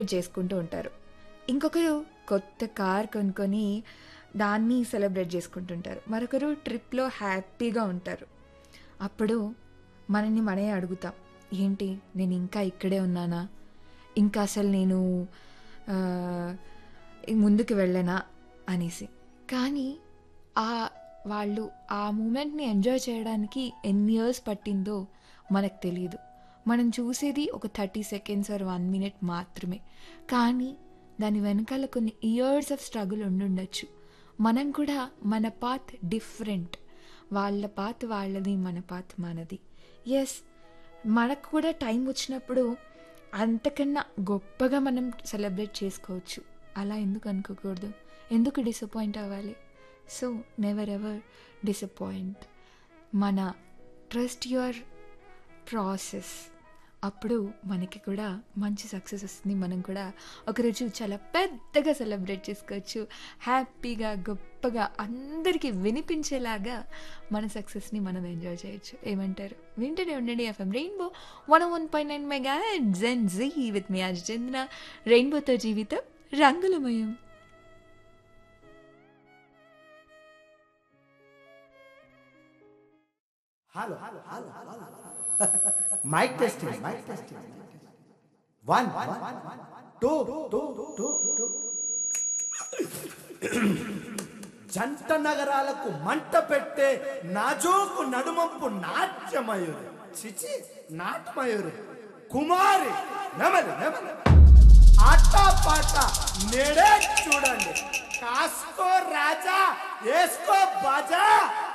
చేసుకుంటూ ఉంటారు ఇంకొకరు కొత్త కార్ కొనుక్కొని దాన్ని సెలబ్రేట్ చేసుకుంటుంటారు మరొకరు ట్రిప్లో హ్యాపీగా ఉంటారు అప్పుడు మనల్ని మనమే అడుగుతాం ఏంటి నేను ఇంకా ఇక్కడే ఉన్నానా ఇంకా అసలు నేను ఆ, ముందుకు వెళ్ళనా అనేసి కానీ ఆ వాళ్ళు ఆ మూమెంట్ని ఎంజాయ్ చేయడానికి ఎన్ని ఇయర్స్ పట్టిందో మనకు తెలియదు మనం చూసేది ఒక thirty seconds or one minute మాత్రమే కానీ దాని వెనకాల కొన్ని ఇయర్స్ ఆఫ్ స్ట్రగుల్ ఉండుండొచ్చు మనం కూడా మన పాత్ డిఫరెంట్ వాళ్ళ పాత్ వాళ్ళది మన పాత్ మనది ఎస్ మనకు కూడా టైం వచ్చినప్పుడు అంతకన్నా గొప్పగా మనం సెలబ్రేట్ చేసుకోవచ్చు అలా ఎందుకు అనుకోకూడదు ఎందుకు డిసప్పాయింట్ అవ్వాలి సో నెవర్ ఎవర్ డిసప్పాయింట్ మన ట్రస్ట్ యువర్ ప్రాసెస్ అప్పుడు మనకి కూడా మంచి సక్సెస్ వస్తుంది మనం కూడా ఒకరోజు చాలా పెద్దగా సెలబ్రేట్ చేసుకోవచ్చు హ్యాపీగా గొప్పగా అందరికీ వినిపించేలాగా మన సక్సెస్ని మనం ఎంజాయ్ చేయొచ్చు ఏమంటారు వింటూనే ఉండండి FM Rainbow one one point nine mega gen Z with me అజ్ చంద్ర రెయిన్బోతో జీవితం రంగులమయం hello mic testing mic testing one two two two two జంట నగరాలకు మంట పెట్టే నాజోకు నడుమంపు నాట్యమయూరి చిచి నాట్యమయూరి కుమారి నెమలి నెమలి ఆట పాట నేడే చూడండి కాస్కో రాజా వేసుకో బాజా